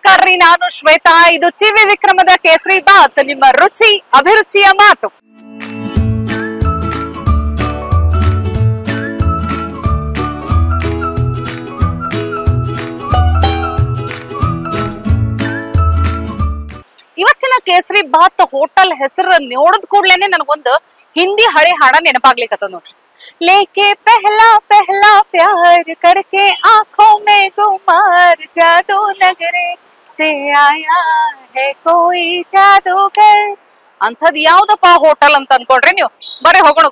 ಮಾಡ್ರಿ ನಾನು ಶ್ವೇತಾ ಇದು ಟಿವಿ ವಿಕ್ರಮದ ಕೇಸರಿ ಬಾತ್ ನಿಮ್ಮ ರುಚಿ ಅಭಿರುಚಿಯ ಮಾತು ಇವತ್ತಿನ ಕೇಸರಿ ಬಾತ್ ಹೋಟೆಲ್ ಹೆಸರು ನೋಡಿದ ಕೂಡ್ಲೇನೆ ನನಗೊಂದು ಹಿಂದಿ ಹಳೆ ಹಾಡ ನೆನಪಾಗ್ಲಿಕ್ಕತ್ತದ ನೋಡ್ರಿ ಲೇಕೆ ಪೆಹ್ಲಾ ಪೆಹ್ಲಾ ಪ್ಯಾರ್ ಕರ್ಕೆ ಆಂಖೋ ಮೇ ಗುಮಾರ್ ಜಾದೂ ನಗರೆ ಸೇ ಆಯಾ ಹೇ ಕೋಯಿ ಜಾದೂಗರ್ ಅಂಥದ್ ಯಾವ್ದಪ್ಪ ಹೋಟೆಲ್ ಅಂತ ಅನ್ಕೊಡ್ರಿ ನೀವು ಬರ್ರಿ ಹೋಗೋಣ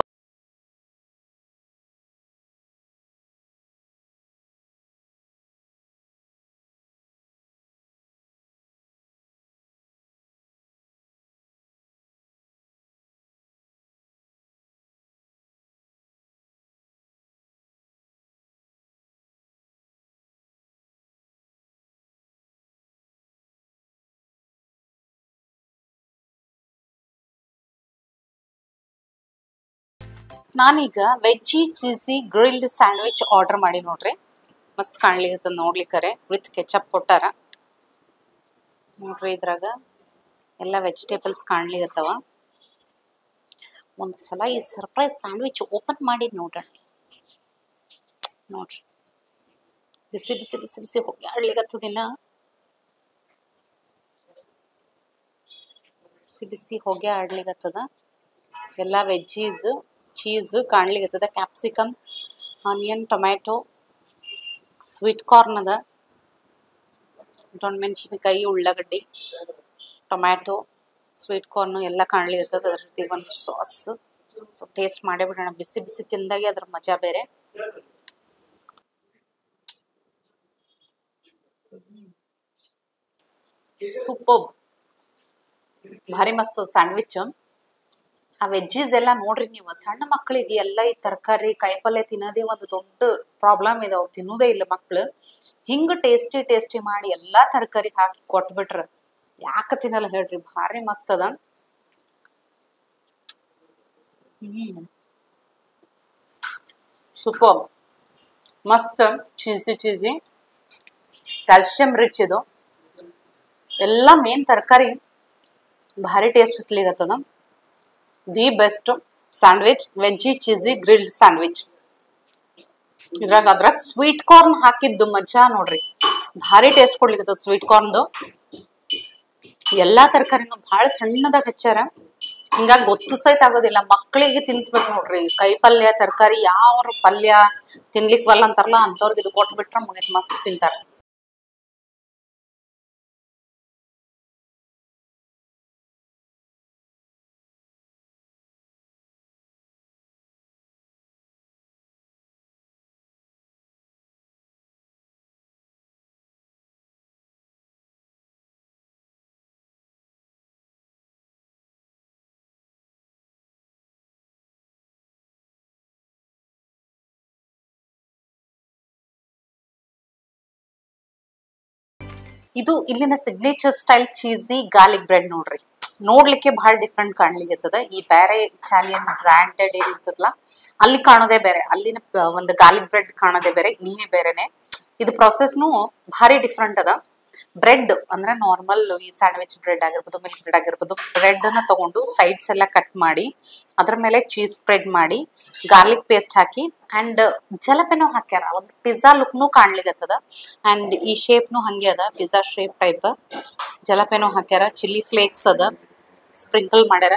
ನಾನೀಗ veggie cheesy grilled sandwich order ಮಾಡಿ ನೋಡ್ರಿ ಮಸ್ತ್ ಕಾಣ್ಲಿಕ್ಕೆ ನೋಡ್ಲಿಕ್ಕರೆ ವಿತ್ ಕೆಚಪ್ ಕೊಟ್ಟಾರ ನೋಡ್ರಿ ಇದ್ರಾಗ ಎಲ್ಲ ವೆಜಿಟೇಬಲ್ಸ್ ಕಾಣ್ಲಿಕತ್ತವ ಒಂದ್ಸಲ ಈ ಸರ್ಪ್ರೈಸ್ ಸ್ಯಾಂಡ್ವಿಚ್ ಓಪನ್ ಮಾಡಿ ನೋಡ್ರಿ ನೋಡ್ರಿ ಬಿಸಿ ಬಿಸಿ ಬಿಸಿ ಬಿಸಿ ಹೋಗಿ ಆಡ್ಲಿಕತ್ತದಿನ ಬಿಸಿ ಬಿಸಿ ಹೊಗೆ ಆಡ್ಲಿಕತ್ತದ ಎಲ್ಲ ವೆಜ್ಜೀಸ್ ಚೀಸ್ ಕಾಣ್ಲಿಕತ್ತದ capsicum onion tomato sweet corn ಅದ ಮೆಣಸಿನಕಾಯಿ ಉಳ್ಳಾಗಡ್ಡಿ ಟೊಮ್ಯಾಟೊ ಸ್ವೀಟ್ ಕಾರ್ನ್ ಎಲ್ಲ ಕಾಣ್ಲಿಕತ್ತದ ಅದ್ರ ಜೊತೆಗೆ ಒಂದು ಸಾಸ್ ಸೊ ಟೇಸ್ಟ್ ಮಾಡೇ ಬಿಡೋಣ ಬಿಸಿ ಬಿಸಿ ತಿಂದಾಗೆ ಅದ್ರ ಮಜಾ ಬೇರೆ ಸೂಪರ್ ಭಾರಿ ಮಸ್ತ್ ಸ್ಯಾಂಡ್ವಿಚ್ ಆ ವೆಜ್ಜೀಸ್ ಎಲ್ಲ ನೋಡ್ರಿ ನೀವು ಸಣ್ಣ ಮಕ್ಕಳಿಗೆ ಎಲ್ಲ ಈ ತರಕಾರಿ ಕಾಯಿಪಲ್ಯ ತಿನ್ನೋದೇ ಒಂದು ದೊಡ್ಡ ಪ್ರಾಬ್ಲಮ್ ಇದೆ ಅವ್ರು ತಿನ್ನೋದೇ ಇಲ್ಲ ಮಕ್ಳು ಹಿಂಗ ಟೇಸ್ಟಿ ಟೇಸ್ಟಿ ಮಾಡಿ ಎಲ್ಲಾ ತರಕಾರಿ ಹಾಕಿ ಕೊಟ್ಬಿಟ್ರ ಯಾಕ ತಿನ್ನಲ್ಲ ಹೇಳ್ರಿ ಭಾರಿ ಮಸ್ತ್ ಅದ ಹ್ಮ್ ಸೂಪರ್ ಮಸ್ತ್ ಚೀಸಿ ಚೀಸಿ ಕ್ಯಾಲ್ಸಿಯಂ ರಿಚ್ ಇದು ಎಲ್ಲ ಮೇನ್ ತರಕಾರಿ ಭಾರಿ ಟೇಸ್ಟ್ ಹತ್ಲಿಗತ್ತದ the best sandwich veggie cheesy grilled sandwich ಇದ್ರಾಗ ಅದ್ರಾಗ ಸ್ವೀಟ್ ಕಾರ್ನ್ ಹಾಕಿದ್ದು ಮಜಾ ನೋಡ್ರಿ ಭಾರಿ ಟೇಸ್ಟ್ ಕೊಡ್ಲಿಕ್ಕೆ ಸ್ವೀಟ್ ಕಾರ್ನ್ದು ಎಲ್ಲಾ ತರಕಾರಿನೂ ಭಾಳ ಸಣ್ಣದಾಗ ಹಚ್ಚಾರ ಹಿಂಗಾಗಿ ಗೊತ್ತು ಸಹಿತ ಆಗೋದಿಲ್ಲ ಮಕ್ಕಳಿಗೆ ತಿನ್ಸ್ಬೇಕು ನೋಡ್ರಿ ಕೈ ಪಲ್ಯ ತರಕಾರಿ ಯಾವ ಪಲ್ಯ ತಿನ್ಲಿಕ್ ವಲ್ಲ ಅಂತಾರಲ್ಲ ಅಂತವ್ರಿಗೆ ಇದು ಕೊಟ್ಬಿಟ್ರೆ ಮುಗಿತ್ ಮಸ್ತ್ ತಿಂತಾರ ಇದು ಇಲ್ಲಿನ signature style cheesy garlic bread ನೋಡ್ರಿ ನೋಡ್ಲಿಕ್ಕೆ ಬಹಳ ಡಿಫ್ರೆಂಟ್ ಕಾಣ್ಲಿಕ್ಕತ್ತದ ಈ ಬೇರೆ ಇಟಾಲಿಯನ್ ಬ್ರ್ಯಾಂಡೆಡ್ ಏನ್ ಇರ್ತದಲ್ಲ ಅಲ್ಲಿ ಕಾಣೋದೇ ಬೇರೆ ಅಲ್ಲಿನ ಪ- ಒಂದು ಗಾರ್ಲಿಕ್ ಬ್ರೆಡ್ ಕಾಣೋದೇ ಬೇರೆ ಇಲ್ಲಿ ಬೇರೆನೆ ಇದು ಪ್ರೊಸೆಸ್ನು ಭಾರಿ ಡಿಫ್ರೆಂಟ್ ಅದ ಬ್ರೆಡ್ ಅಂದ್ರೆ ನಾರ್ಮಲ್ ಈ ಸ್ಯಾಂಡ್ವಿಚ್ ಬ್ರೆಡ್ ಆಗಿರ್ಬೋದು ಮಿಲ್ಕ್ ಬ್ರೆಡ್ ಆಗಿರ್ಬೋದು ಬ್ರೆಡ್ ಅನ್ನ ತಗೊಂಡು ಸೈಡ್ಸ್ ಎಲ್ಲ ಕಟ್ ಮಾಡಿ ಅದ್ರ ಮೇಲೆ ಚೀಸ್ ಸ್ಪ್ರೆಡ್ ಮಾಡಿ ಗಾರ್ಲಿಕ್ ಪೇಸ್ಟ್ ಹಾಕಿ ಅಂಡ್ ಜಲಪೆನೋ ಹಾಕ್ಯಾರ ಒಂದು ಪಿಜ್ಜಾ ಲುಕ್ನು ಕಾಣ್ಲಿಕತ್ತದ ಅಂಡ್ ಈ ಶೇಪ್ನು ಹಂಗೆ ಅದ ಪಿಜ್ಜಾ ಶೇಪ್ ಟೈಪ್ ಜಲಪೆನೋ ಹಾಕ್ಯಾರ ಚಿಲ್ಲಿ ಫ್ಲೇಕ್ಸ್ ಅದ ಸ್ಪ್ರಿಂಕಲ್ ಮಾಡ್ಯಾರ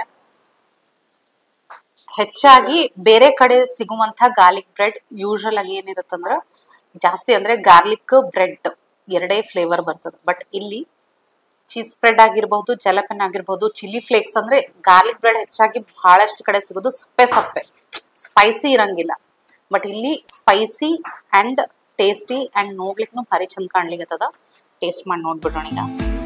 ಹೆಚ್ಚಾಗಿ ಬೇರೆ ಕಡೆ ಸಿಗುವಂತ ಗಾರ್ಲಿಕ್ ಬ್ರೆಡ್ ಯೂಶಲ್ ಆಗಿ ಏನಿರುತ್ತಂದ್ರ ಜಾಸ್ತಿ ಅಂದ್ರೆ ಗಾರ್ಲಿಕ್ ಬ್ರೆಡ್ ಎರಡೇ ಫ್ಲೇವರ್ ಬರ್ತದೆ ಬಟ್ ಇಲ್ಲಿ ಚೀಸ್ ಸ್ಪ್ರೆಡ್ ಆಗಿರ್ಬಹುದು ಜಲಪೆನ್ ಆಗಿರ್ಬಹುದು ಚಿಲ್ಲಿ ಫ್ಲೇಕ್ಸ್ ಅಂದ್ರೆ ಗಾರ್ಲಿಕ್ ಬ್ರೆಡ್ ಹೆಚ್ಚಾಗಿ ಬಹಳಷ್ಟು ಕಡೆ ಸಿಗೋದು ಸಪ್ಪೆ ಸಪ್ಪೆ ಸ್ಪೈಸಿ ಇರಂಗಿಲ್ಲ ಬಟ್ ಇಲ್ಲಿ ಸ್ಪೈಸಿ ಅಂಡ್ ಟೇಸ್ಟಿ ಅಂಡ್ ನೋಡ್ಲಿಕ್ನು ಭಾರಿ ಚಂದ ಕಾಣ್ಲಿಕತ್ತದ ಟೇಸ್ಟ್ ಮಾಡಿ ನೋಡ್ಬಿಡೋಣ ಈಗ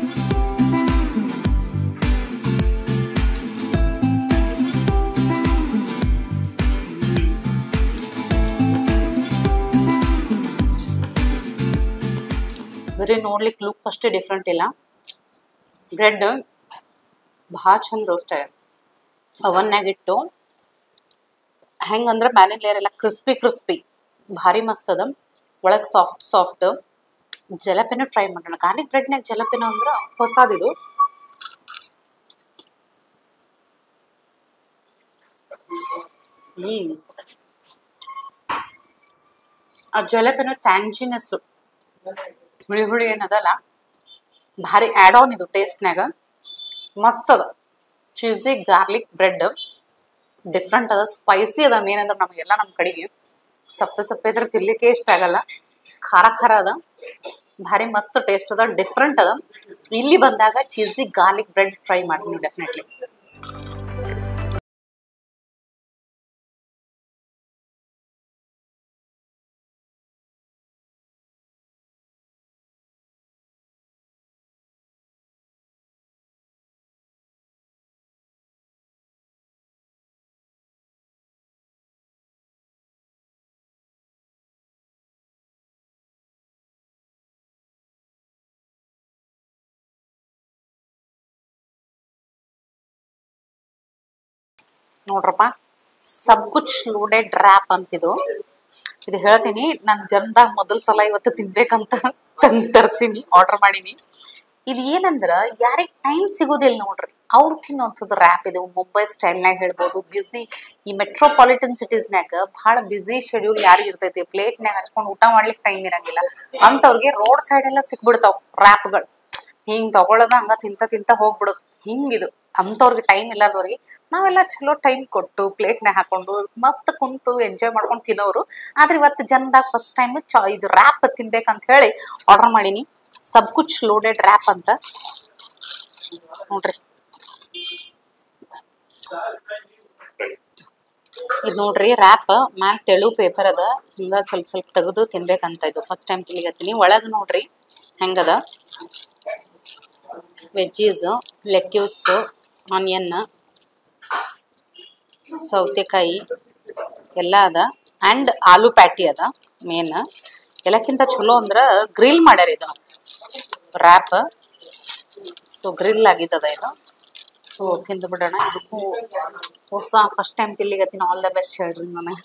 ಬರೀ ನೋಡ್ಲಿಕ್ಕೆ ಲುಕ್ ಅಷ್ಟೇ ಡಿಫ್ರೆಂಟ್ ಇಲ್ಲ ಬ್ರೆಡ್ ಭಾಳ ಚಂದ ರೋಸ್ಟ್ ಆಗ್ಯದ ಅವನ್ನಾಗ ಇಟ್ಟು ಹೆಂಗಂದ್ರೆ ಮ್ಯಾನಿನ್ ಲೇಯರ್ ಎಲ್ಲ ಕ್ರಿಸ್ಪಿ ಕ್ರಿಸ್ಪಿ ಭಾರಿ ಮಸ್ತ್ ಅದ ಒಳಗೆ ಸಾಫ್ಟ್ ಸಾಫ್ಟ್ ಜಲಪಿನೂ ಟ್ರೈ ಮಾಡೋಣ ಗಾರ್ಲಿಕ್ ಬ್ರೆಡ್ನಾಗ ಜಲಪಿನ ಅಂದ್ರೆ ಹೊಸದಿದು ಹ್ಮ್ ಆ ಜಲಪಿನ ಟ್ಯಾಂಜಿನೆಸ್ ಹುಳಿ ಹುಳಿ ಏನದಲ್ಲ ಭಾರಿ ಆ್ಯಡ್ ಆನ್ ಇದು ಟೇಸ್ಟ್ನಾಗ ಮಸ್ತ್ ಅದ ಚೀಸಿ ಗಾರ್ಲಿಕ್ ಬ್ರೆಡ್ ಡಿಫ್ರೆಂಟ್ ಅದ ಸ್ಪೈಸಿ ಅದ ಮೇನ್ ಅಂದ್ರೆ ನಮಗೆಲ್ಲ ನಮ್ಮ ಕಡೆಗೆ ಸಪ್ಪೆ ಸಪ್ಪೆ ಇದ್ರೆ ತಿನ್ಲಿಕ್ಕೆ ಇಷ್ಟ ಆಗಲ್ಲ ಖಾರ ಖಾರ ಅದ ಭಾರಿ ಮಸ್ತ್ ಟೇಸ್ಟ್ ಅದ ಡಿಫ್ರೆಂಟ್ ಅದ ಇಲ್ಲಿ ಬಂದಾಗ ಚೀಸಿ ಗಾರ್ಲಿಕ್ ಬ್ರೆಡ್ ಟ್ರೈ ಮಾಡ್ತೀನಿ ಡೆಫಿನೆಟ್ಲಿ ನೋಡ್ರಪ್ಪ ಸಬ್ ಕುಚ್ ಲೋಡೆಡ್ ರ್ಯಾಪ್ ಅಂತಿದು ಇದು ಹೇಳ್ತೀನಿ ನನ್ ಜನ್ದಾಗ ಮೊದಲ್ ಸಲ ಇವತ್ತು ತಿನ್ಬೇಕಂತ ತಂದ್ ತರ್ಸೀನಿ ಆರ್ಡರ್ ಮಾಡೀನಿ ಇದು ಏನಂದ್ರ ಯಾರಿಗ್ ಟೈಮ್ ಸಿಗೋದಿಲ್ಲ ನೋಡ್ರಿ ಅವ್ರು ತಿನ್ನೋಂಥದ್ದು ರ್ಯಾಪ್ ಇದು ಮುಂಬೈ ಸ್ಟೈಲ್ನಾಗ ಹೇಳ್ಬೋದು ಬಿಸಿ ಈ ಮೆಟ್ರೋಪಾಲಿಟನ್ ಸಿಟೀಸ್ನಾಗ ಬಹಳ ಬಿಸಿ ಶೆಡ್ಯೂಲ್ ಯಾರಿಗ್ ಇರ್ತೈತಿ ಪ್ಲೇಟ್ನಾಗ ಹಚ್ಕೊಂಡು ಊಟ ಮಾಡ್ಲಿಕ್ಕೆ ಟೈಮ್ ಇರಂಗಿಲ್ಲ ಅಂತವ್ರಿಗೆ ರೋಡ್ ಸೈಡ್ ಎಲ್ಲ ಸಿಕ್ಬಿಡ್ತಾವ್ ರ್ಯಾಪ್ಗಳು ಹಿಂಗ್ ತಗೊಳ್ಳೋದ ಹಂಗ ತಿಂತ ತಿಂತ ಹೋಗ್ಬಿಡೋದು ಹಿಂಗಿದು ಅಂತವ್ರಿಗೆ ಟೈಮ್ ಇಲ್ಲಾರ್ದವ್ರಿಗೆ ನಾವೆಲ್ಲ ಚಲೋ ಟೈಮ್ ಕೊಟ್ಟು ಪ್ಲೇಟ್ನಾಗ ಹಾಕೊಂಡು ಮಸ್ತ್ ಕುಂತು ಎಂಜಾಯ್ ಮಾಡ್ಕೊಂಡು ತಿನ್ನೋರು ಆದ್ರೆ ಇವತ್ತು ಜನದಾಗ ಫಸ್ಟ್ ಟೈಮ್ ಚ ಇದು ರ್ಯಾಪ್ ತಿನ್ಬೇಕಂತ ಹೇಳಿ ಆರ್ಡರ್ ಮಾಡೀನಿ ಸಬ್ ಕುಚ್ ಲೋಡೆಡ್ ರ್ಯಾಪ್ ಅಂತ ನೋಡ್ರಿ ಇದು ನೋಡ್ರಿ ರ್ಯಾಪ್ ಮ್ಯಾಲ್ ತೆಳು ಪೇಪರ್ ಅದ ಹಿಂಗ ಸ್ವಲ್ಪ ಸ್ವಲ್ಪ ತೆಗೆದು ತಿನ್ಬೇಕಂತ ಇದು ಫಸ್ಟ್ ಟೈಮ್ ತಿನ್ಲಿಕತ್ತೀನಿ ಒಳಗ್ ನೋಡ್ರಿ ಹೆಂಗದ ವೆಜ್ಜೀಸ್ ಲೆಟ್ಯೂಸ್ ಆನಿಯನ್ ಸೌತೆಕಾಯಿ ಎಲ್ಲ ಅದ ಆ್ಯಂಡ್ ಆಲೂ ಪ್ಯಾಟಿ ಅದ ಮೇನ್ ಎಲ್ಲಕ್ಕಿಂತ ಚಲೋ ಅಂದ್ರ ಗ್ರಿಲ್ ಮಾಡ್ಯಾರ ಇದು ರ್ಯಾಪ್ ಸೊ ಗ್ರಿಲ್ ಆಗಿದ್ದದ ಇದು ಸೊ ತಿಂದು ಬಿಡೋಣ ಇದಕ್ಕೂ ಹೊಸ ಫಸ್ಟ್ ಟೈಮ್ ತಿನ್ಲಿಗತ್ತೀನಿ ಆಲ್ ದ ಬೆಸ್ಟ್ ಹೇಳ್ರಿ ನನಗೆ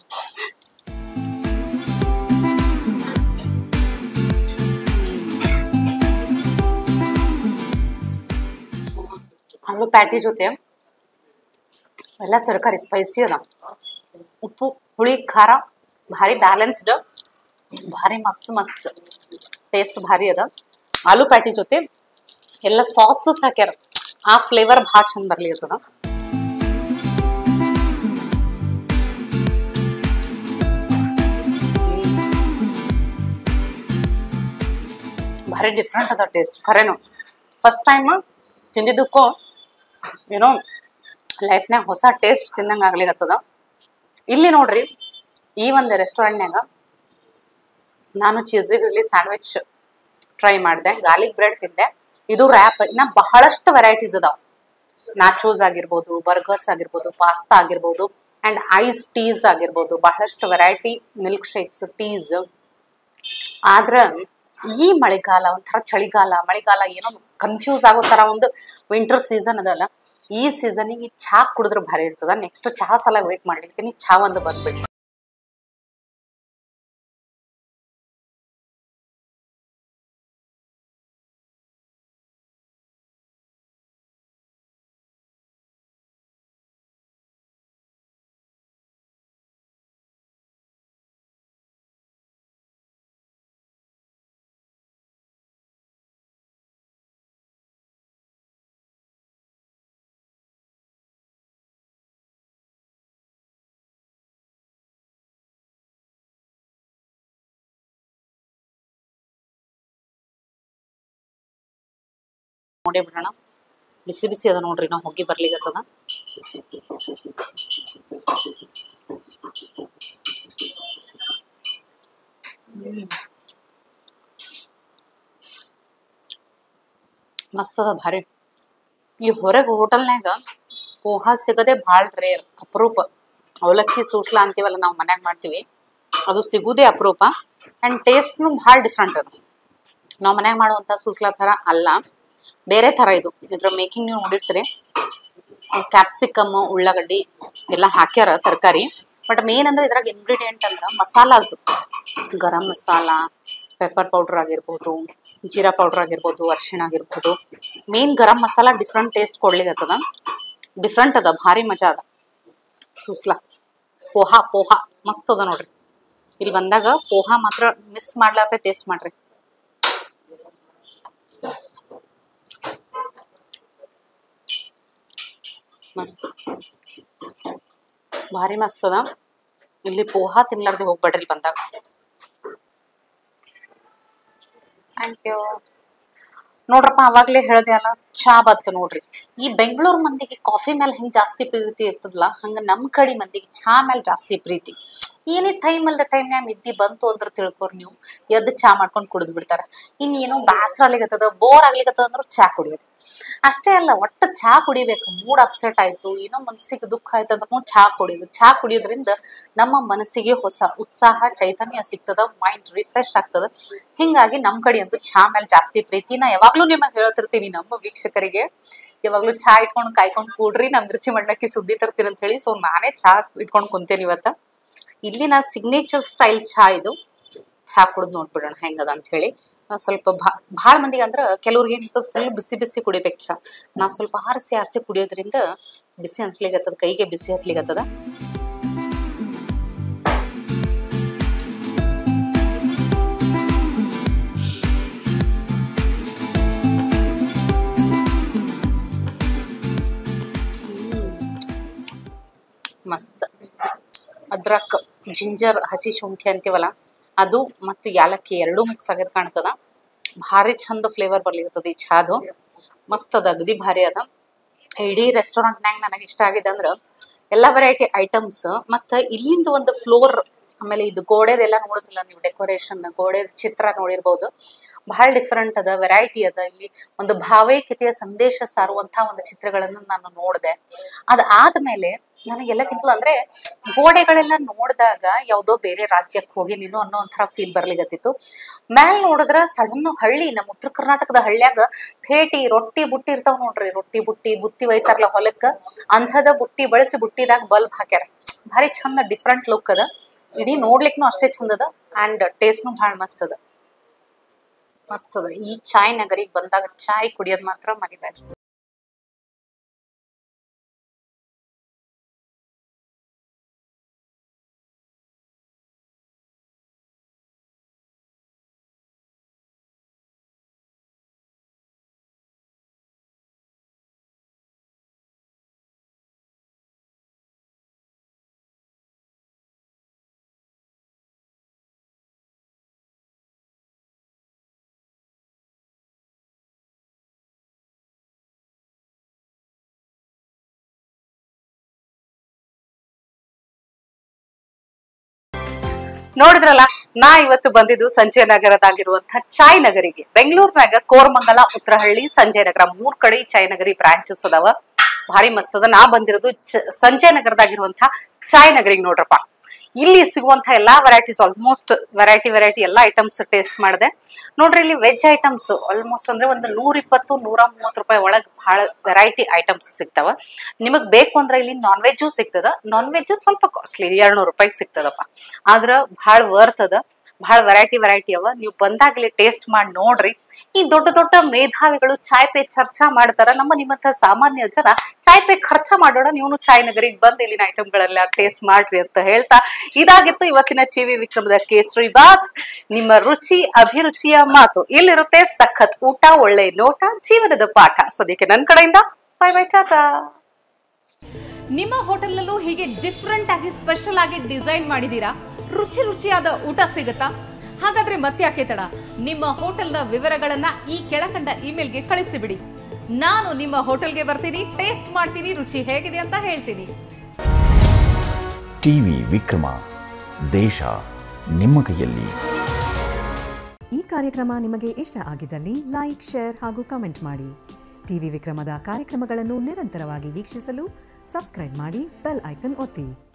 ಆಲೂ ಪ್ಯಾಟಿ ಜೊತೆ ಎಲ್ಲ ತರಕಾರಿ ಸ್ಪೈಸಿ ಅದ ಉಪ್ಪು ಹುಳಿ ಖಾರ ಭಾರಿ ಬ್ಯಾಲೆನ್ಸ್ಡ್ ಭಾರಿ ಮಸ್ತ್ ಮಸ್ತ್ ಟೇಸ್ಟ್ ಭಾರಿ ಅದ ಆಲೂ ಪ್ಯಾಟಿ ಜೊತೆ ಎಲ್ಲ ಸಾಸಸ್ ಹಾಕ್ಯಾರ ಆ ಫ್ಲೇವರ್ ಭಾಳ ಚಂದ ಬರ್ಲಿ ಅದ ಭಾರಿ ಡಿಫ್ರೆಂಟ್ ಅದ ಟೇಸ್ಟ್ ಖರೇನು ಫಸ್ಟ್ ಟೈಮ್ ತಿಂದಿದ್ದಕ್ಕೂ ಏನೋ ಲೈಫ್ನಾಗ ಹೊಸ ಟೇಸ್ಟ್ ತಿಂದಂಗೆ ಆಗ್ಲಿಕತ್ತದ ಇಲ್ಲಿ ನೋಡ್ರಿ ಈ ಒಂದು ರೆಸ್ಟೋರೆಂಟ್ನಾಗ ನಾನು ಚೀಸಿ ಗ್ರಿಲ್ಲಿ ಸ್ಯಾಂಡ್ವಿಚ್ ಟ್ರೈ ಮಾಡಿದೆ ಗಾರ್ಲಿಕ್ ಬ್ರೆಡ್ ತಿಂದೆ ಇದು ರ್ಯಾಪ್ ಇನ್ನ ಬಹಳಷ್ಟು ವೆರೈಟೀಸ್ ಅದಾವ ನಾಚೋಸ್ ಆಗಿರ್ಬೋದು ಬರ್ಗರ್ಸ್ ಆಗಿರ್ಬೋದು ಪಾಸ್ತಾ ಆಗಿರ್ಬೋದು ಅಂಡ್ ಐಸ್ ಟೀಸ್ ಆಗಿರ್ಬೋದು ಬಹಳಷ್ಟು ವೆರೈಟಿ ಮಿಲ್ಕ್ ಶೇಕ್ಸ್ ಟೀಸ್ ಆದ್ರ ಈ ಮಳೆಗಾಲ ಒಂಥರ ಚಳಿಗಾಲ ಮಳೆಗಾಲ ಏನೋ ಕನ್ಫ್ಯೂಸ್ ಆಗೋ ತರ ಒಂದು ವಿಂಟರ್ ಸೀಸನ್ ಅದಲ್ಲ ಈ ಸೀಸನಿಗೆ ಚಹಾ ಕುಡಿದ್ರೆ ಭಾರಿ ಇರ್ತದ ನೆಕ್ಸ್ಟ್ ಚಹಾ ಸಲ ವೇಟ್ ಮಾಡಿರ್ತೀನಿ ಚಹಾ ಒಂದು ಬಂದ್ಬಿಡಿ ನೋಡೇ ಬಿಡೋಣ ಬಿಸಿ ಬಿಸಿ ಅದ ನೋಡ್ರಿ ನಾವು ಹೋಗಿ ಬರ್ಲಿಗತ್ತದ ಹ್ಮ್. ಮಸ್ತ್ ಅದ ಭಾರಿ ಈ ಹೊರಗೆ ಹೋಟೆಲ್ನ್ಯಾಗ ಪೋಹಾ ಸಿಗದೆ ಭಾಳ ರೇರ್ ಅಪರೂಪ ಅವಲಕ್ಕಿ ಸೂಸ್ಲಾ ಅಂತೀವಲ್ಲ ನಾವು ಮನ್ಯಾಗ ಮಾಡ್ತೀವಿ ಅದು ಸಿಗುದೇ ಅಪರೂಪ ಆ್ಯಂಡ್ ಟೇಸ್ಟ್ನು ಭಾಳ ಡಿಫ್ರೆಂಟ್ ಅದು ನಾವು ಮನ್ಯಾಗ ಮಾಡುವಂಥ ಸೂಸ್ಲಾ ಥರ ಅಲ್ಲ ಬೇರೆ ಥರ ಇದು ಇದ್ರ ಮೇಕಿಂಗ್ ನೀವು ನೋಡಿರ್ತೀರಿ ಕ್ಯಾಪ್ಸಿಕಮ್ ಉಳ್ಳಾಗಡ್ಡಿ ಎಲ್ಲ ಹಾಕ್ಯಾರ ತರಕಾರಿ ಬಟ್ ಮೇನ್ ಅಂದ್ರೆ ಇದ್ರಾಗ ಇಂಗ್ರೀಡಿಯೆಂಟ್ ಅಂದ್ರೆ ಮಸಾಲಾಸ್ ಗರಂ ಮಸಾಲ ಪೆಪ್ಪರ್ ಪೌಡರ್ ಆಗಿರ್ಬೋದು ಜೀರಾ ಪೌಡರ್ ಆಗಿರ್ಬೋದು ಅರಿಶಿಣ ಆಗಿರ್ಬೋದು main garam masala different taste ಕೊಡ್ಲಿಕ್ಕತ್ತದ ಡಿಫ್ರೆಂಟ್ ಅದ ಭಾರಿ ಮಜಾ ಅದ ಸೂಸ್ಲಾ ಪೋಹಾ ಪೋಹಾ ಮಸ್ತ್ ಅದ ನೋಡ್ರಿ ಇಲ್ಲಿ ಬಂದಾಗ ಪೋಹಾ ಮಾತ್ರ ಮಿಸ್ ಮಾಡ್ಲಾರ್ದೆ ಟೇಸ್ಟ್ ಮಾಡ್ರಿ ಮಸ್ತ್ ಭಾರಿ ಮಸ್ತ್ ಅದ ಇಲ್ಲಿ ಪೋಹಾ ತಿನ್ಲಾರ್ದೆ ಹೋಗ್ಬೇಡ್ರಿ ಇಲ್ಲಿ ಬಂದಾಗ ಥ್ಯಾಂಕ್ ಯು ನೋಡ್ರಪ್ಪ ಅವಾಗ್ಲೇ ಹೇಳ್ದೆ ಅಲ್ಲ ಚಾ ಬತ್ತು ನೋಡ್ರಿ ಈ ಬೆಂಗಳೂರು ಮಂದಿಗೆ ಕಾಫಿ ಮೇಲೆ ಹೆಂಗ್ ಜಾಸ್ತಿ ಪ್ರೀತಿ ಇರ್ತದಲ್ಲ ಹಂಗ ನಮ್ ಕಡೆ ಮಂದಿಗೆ ಚಾ ಮೇಲೆ ಜಾಸ್ತಿ ಪ್ರೀತಿ ಏನೇ ಟೈಮ್ ಅಲ್ದ ಟೈಮ್ನ್ಯಾಗ ನಿದ್ದಿ ಬಂತು ಅಂದ್ರೆ ತಿಳ್ಕೊರ್ ನೀವು ಎದ್ದು ಚಾ ಮಾಡ್ಕೊಂಡು ಕುಡಿದು ಬಿಡ್ತಾರ ಇನ್ನೇನೋ ಬ್ಯಾಸರ ಆಗ್ಲಿಕತ್ತದ ಬೋರ್ ಆಗ್ಲಿಕತ್ತದ ಅಂದ್ರೆ ಚಾ ಕುಡಿಯೋದು ಅಷ್ಟೇ ಅಲ್ಲ ಒಟ್ಟು ಚಾ ಕುಡಿಬೇಕು ಮೂಡ್ ಅಪ್ಸೆಟ್ ಆಯ್ತು ಏನೋ ಮನ್ಸಿಗೆ ದುಃಖ ಆಯ್ತು ಅಂದ್ರೂ ಚಾ ಕುಡಿಯೋದು ಚಾ ಕುಡಿಯೋದ್ರಿಂದ ನಮ್ಮ ಮನಸ್ಸಿಗೆ ಹೊಸ ಉತ್ಸಾಹ ಚೈತನ್ಯ ಸಿಗ್ತದ ಮೈಂಡ್ ರಿಫ್ರೆಶ್ ಆಗ್ತದ ಹಿಂಗಾಗಿ ನಮ್ ಕಡೆ ಅಂತೂ ಚಾ ಮೇಲೆ ಜಾಸ್ತಿ ಪ್ರೀತಿ ನಾ ಯಾವಾಗ್ಲೂ ನಿಮಗೆ ಹೇಳ್ತಿರ್ತೀನಿ ನಮ್ಮ ವೀಕ್ಷಕರಿಗೆ ಯಾವಾಗ್ಲೂ ಚಾ ಇಟ್ಕೊಂಡು ಕಾಯ್ಕೊಂಡು ಕೂಡ್ರಿ ನಮ್ ರುಚಿ ಮಂಡಕ್ಕಿ ಸುದ್ದಿ ತರ್ತೀನಿ ಅಂತ ಹೇಳಿ ಸೊ ನಾನೇ ಚಾ ಇಟ್ಕೊಂಡು ಕುಂತೇನಿ ಇವತ್ತ ಇಲ್ಲಿನ ಸಿಗ್ನೇಚರ್ ಸ್ಟೈಲ್ ಚಾ ಇದು ಚಾ ಕುಡಿದು ನೋಡ್ಬಿಡೋಣ ಹೆಂಗದ ಅಂತ ಹೇಳಿ ನಾವ್ ಸ್ವಲ್ಪ ಭಾಳ ಮಂದಿಗೆ ಅಂದ್ರ ಕೆಲವ್ರಿಗೆ ಏನಿರ್ತದ ಫುಲ್ ಬಿಸಿ ಬಿಸಿ ಕುಡಿಬೇಕು ಚಾ ನಾ ಸ್ವಲ್ಪ ಆರಿಸಿ ಆರಿಸಿ ಕುಡಿಯೋದ್ರಿಂದ ಬಿಸಿ ಅನ್ಸ್ಲಿಗತ್ತದ ಕೈಗೆ ಬಿಸಿ ಹತ್ಲಿಗತ್ತದ ಮಸ್ತ್ ಅದ್ರಕ್ ಜಿಂಜರ್ ಹಸಿ ಶುಂಠಿ ಅಂತೀವಲ್ಲ ಅದು ಮತ್ತು ಯಾಲಕ್ಕಿ ಎರಡೂ ಮಿಕ್ಸ್ ಆಗಿದ್ ಕಾಣ್ತದ ಭಾರಿ ಚಂದ ಫ್ಲೇವರ್ ಬರ್ಲಿಕತ್ತದ ಈ ಚಾದು ಮಸ್ತ್ ಅದ ಅಗದಿ ಭಾರಿ ಅದ ಇಡೀ ರೆಸ್ಟೋರೆಂಟ್ನಾಗ ನನಗೆ ಇಷ್ಟ ಆಗಿದೆ ಅಂದ್ರ ಎಲ್ಲಾ ವೆರೈಟಿ ಐಟಮ್ಸ್ ಮತ್ತ ಇಲ್ಲಿಂದ ಒಂದು ಫ್ಲೋರ್ ಆಮೇಲೆ ಇದು ಗೋಡೆದೆಲ್ಲ ನೋಡಿದ್ರಲ್ಲ ನೀವು ಡೆಕೋರೇಷನ್ ಗೋಡೆ ಚಿತ್ರ ನೋಡಿರ್ಬೋದು ಬಹಳ ಡಿಫರೆಂಟ್ ಅದ ವೆರೈಟಿ ಅದ ಇಲ್ಲಿ ಒಂದು ಭಾವೈಕ್ಯತೆಯ ಸಂದೇಶ ಸಾರುವಂತ ಒಂದು ಚಿತ್ರಗಳನ್ನು ನಾನು ನೋಡಿದೆ ಅದಾದ್ಮೇಲೆ ನನಗೆಲ್ಲಕ್ಕಿಂತಲೂ ಅಂದ್ರೆ ಗೋಡೆಗಳೆಲ್ಲ ನೋಡಿದಾಗ ಯಾವ್ದೋ ಬೇರೆ ರಾಜ್ಯಕ್ಕೆ ಹೋಗಿ ನೀನು ಅನ್ನೋ ಒಂಥರ ಫೀಲ್ ಬರ್ಲಿಗತ್ತಿತ್ತು ಮ್ಯಾಲ್ ನೋಡಿದ್ರ ಸಡನ್ ಹಳ್ಳಿ ನಮ್ಮ ಉತ್ತರ ಕರ್ನಾಟಕದ ಹಳ್ಳ್ಯಾಗ ಥೇಟಿ ರೊಟ್ಟಿ ಬುಟ್ಟಿ ಇರ್ತಾವ ನೋಡ್ರಿ ರೊಟ್ಟಿ ಬುಟ್ಟಿ ಬುತ್ತಿ ಒಯ್ತಾರಲ್ಲ ಹೊಲಕ್ಕ ಅಂಥದ ಬುಟ್ಟಿ ಬಳಸಿ ಬುಟ್ಟಿದಾಗ ಬಲ್ಬ್ ಹಾಕ್ಯಾರ ಭಾರಿ ಚಂದ ಡಿಫ್ರೆಂಟ್ ಲುಕ್ ಅದ ಇಡೀ ನೋಡ್ಲಿಕ್ನು ಅಷ್ಟೇ ಚಂದ ಅದ ಅಂಡ್ ಟೇಸ್ಟ್ನು ಭಾಳ ಮಸ್ತ್ ಅದ ಮಸ್ತ್ ಅದ ಈ ಚಾಯ್ ನಗರಿಗೆ ಬಂದಾಗ ಚಾಯ್ ಕುಡಿಯೋದ್ ಮಾತ್ರ ಮರಿಬೇಡ್ರಿ ನೋಡಿದ್ರಲ್ಲ ನಾ ಇವತ್ತು ಬಂದಿದ್ದು ಸಂಜಯ ನಗರದಾಗಿರುವಂತಹ ಚಾಯ್ ನಗರಿಗೆ ಬೆಂಗಳೂರಿನಾಗ ಕೋರಮಂಗಲ ಉತ್ತರಹಳ್ಳಿ ಸಂಜಯ್ ನಗರ ಮೂರ್ ಕಡೆ ಈ ಚಾಯ್ ನಗರಿ ಬ್ರಾಂಚಸ್ ಅದಾವ ಭಾರಿ ಮಸ್ತ್ ಅದ ನಾ ಬಂದಿರೋದು ಚ- ಸಂಜಯ್ ನಗರದಾಗಿರುವಂತಹ ಚಾಯ್ ನಗರಿಗೆ ನೋಡ್ರಪ್ಪ ಇಲ್ಲಿ ಸಿಗುವಂತ ಎಲ್ಲಾ ವೆರೈಟೀಸ್ ಆಲ್ಮೋಸ್ಟ್ ವೆರೈಟಿ ವೆರೈಟಿ ಎಲ್ಲಾ ಐಟಮ್ಸ್ ಟೇಸ್ಟ್ ಮಾಡಿದೆ ನೋಡ್ರಿ ಇಲ್ಲಿ ವೆಜ್ ಐಟಮ್ಸ್ ಆಲ್ಮೋಸ್ಟ್ ಅಂದ್ರೆ ಒಂದು ನೂರ ಇಪ್ಪತ್ತು ನೂರ ಮೂವತ್ತು ರೂಪಾಯಿ ಒಳಗ್ ಬಹಳ ವೆರೈಟಿ ಐಟಮ್ಸ್ ಸಿಗ್ತಾವ ನಿಮಗ್ ಬೇಕು ಅಂದ್ರೆ ಇಲ್ಲಿ ನಾನ್ ವೆಜ್ಜು ಸಿಗ್ತದ ನಾನ್ ವೆಜ್ ಸ್ವಲ್ಪ ಕಾಸ್ಟ್ಲಿ ಎರಡ್ನೂರು ರೂಪಾಯಿಗೆ ಸಿಗ್ತದಪ್ಪ ಆದ್ರ ಬಹಳ ವರ್ತ್ ಅದ ಬಹಳ ವೆರೈಟಿ ವೆರೈಟಿ ಅವ ನೀವು ಬಂದಾಗ್ಲಿ ಟೇಸ್ಟ್ ಮಾಡಿ ನೋಡ್ರಿ ಈ ದೊಡ್ಡ ದೊಡ್ಡ ಮೇಧಾವಿಗಳು ಚಾಯ್ ಪೇ ಚರ್ಚಾ ಮಾಡ್ತಾರ ನಮ್ಮ ನಿಮ್ಮಂತ ಸಾಮಾನ್ಯ ಜನ ಚಾಯ್ ಪೇ ಖರ್ಚ ಮಾಡೋಣ ನೀವು ಚಾಯ್ ನಗರಿಗೆ ಬಂದು ಇಲ್ಲಿನ ಐಟಮ್ಗಳೆಲ್ಲ ಟೇಸ್ಟ್ ಮಾಡ್ರಿ ಅಂತ ಹೇಳ್ತಾ ಇದಾಗಿತ್ತು ಇವತ್ತಿನ ಚಿವಿ ವಿಕ್ರಮದ ಕೇಸರಿ ಬಾತ್ ನಿಮ್ಮ ರುಚಿ ಅಭಿರುಚಿಯ ಮಾತು ಇಲ್ಲಿರುತ್ತೆ ಸಖತ್ ಊಟ ಒಳ್ಳೆ ನೋಟ ಜೀವನದ ಪಾಠ ಸದ್ಯಕ್ಕೆ ನನ್ನ ಕಡೆಯಿಂದ ಬೈ ಬೈ ಟಾಟಾ ನಿಮ್ಮ ಹೋಟೆಲ್ನಲ್ಲೂ ಹೀಗೆ ಡಿಫ್ರೆಂಟ್ ಆಗಿ ಸ್ಪೆಷಲ್ ಆಗಿ ಡಿಸೈನ್ ಮಾಡಿದ್ದೀರಾ ರುಚಿ ರುಚಿಯಾದ ಊಟ ಸಿಗುತ್ತಾ ಹಾಗಾದ್ರೆ ಮತ್ತ್ಯಾಕೆ ತಡ ನಿಮ್ಮ ಹೋಟೆಲ್ನ ವಿವರಗಳನ್ನ ಈ ಕೆಳಕಂಡ ಇಮೇಲ್ಗೆ ಕಳಿಸಿಬಿಡಿ ನಾನು ನಿಮ್ಮ ಹೋಟೆಲ್ಗೆ ಬರ್ತೀನಿ ಟೇಸ್ಟ್ ಮಾಡ್ತೀನಿ ರುಚಿ ಹೇಗಿದೆ ಅಂತ ಹೇಳ್ತೀನಿ ಟಿವಿ ವಿಕ್ರಮ ದೇಶ ನಿಮ್ಮ ಕೈಯಲ್ಲಿ ಈ ಕಾರ್ಯಕ್ರಮ ನಿಮಗೆ ಇಷ್ಟ ಆಗಿದ್ದಲ್ಲಿ ಲೈಕ್ ಶೇರ್ ಹಾಗೂ ಕಮೆಂಟ್ ಮಾಡಿ ಟಿವಿ ವಿಕ್ರಮದ ಕಾರ್ಯಕ್ರಮಗಳನ್ನು ನಿರಂತರವಾಗಿ ವೀಕ್ಷಿಸಲು ಸಬ್ಸ್ಕ್ರೈಬ್ ಮಾಡಿ ಬೆಲ್ ಐಕನ್ ಒತ್ತಿ